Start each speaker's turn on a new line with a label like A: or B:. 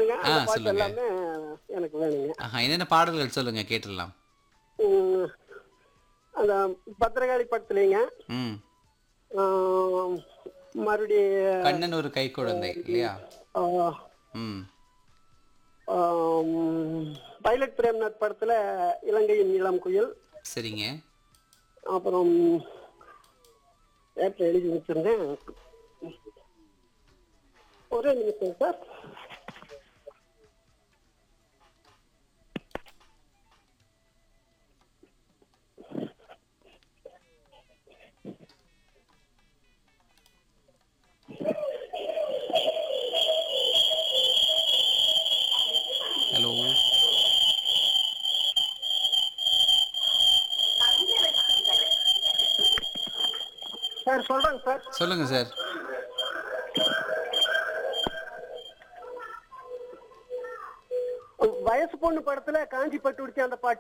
A: வேணுங்க அந்த
B: ஆ,
A: பாட்டு
B: சொல்லுங்க.
A: எல்லாமே எனக்கு வேணுங்க
B: ஆஹா என்னென்ன பாடல்கள் சொல்லுங்க கேட்டுடலாம்
A: ம், அந்த பத்திரகாளி படத்துலங்க
B: ம்
A: மறுபடியும்
B: கண்ணன் ஒரு கை குழந்தை இல்லையா
A: ஆ,
B: ம்
A: ஆம், பைலட் பிரேம்நாத் படத்துல இலங்கையின் இளம் குயில்
B: சரிங்க
A: அப்புறம் ஏற்ற எழுதி வச்சிருந்தேன் ஒரே நிமிஷம் சார்
B: ஹலோ
A: சார் சொல்றேங்க சார்
B: சொல்லுங்க சார்
A: வயசு பொண்ணு படத்துல காஞ்சி பட்டு உடுத்தி அந்த பாட்டு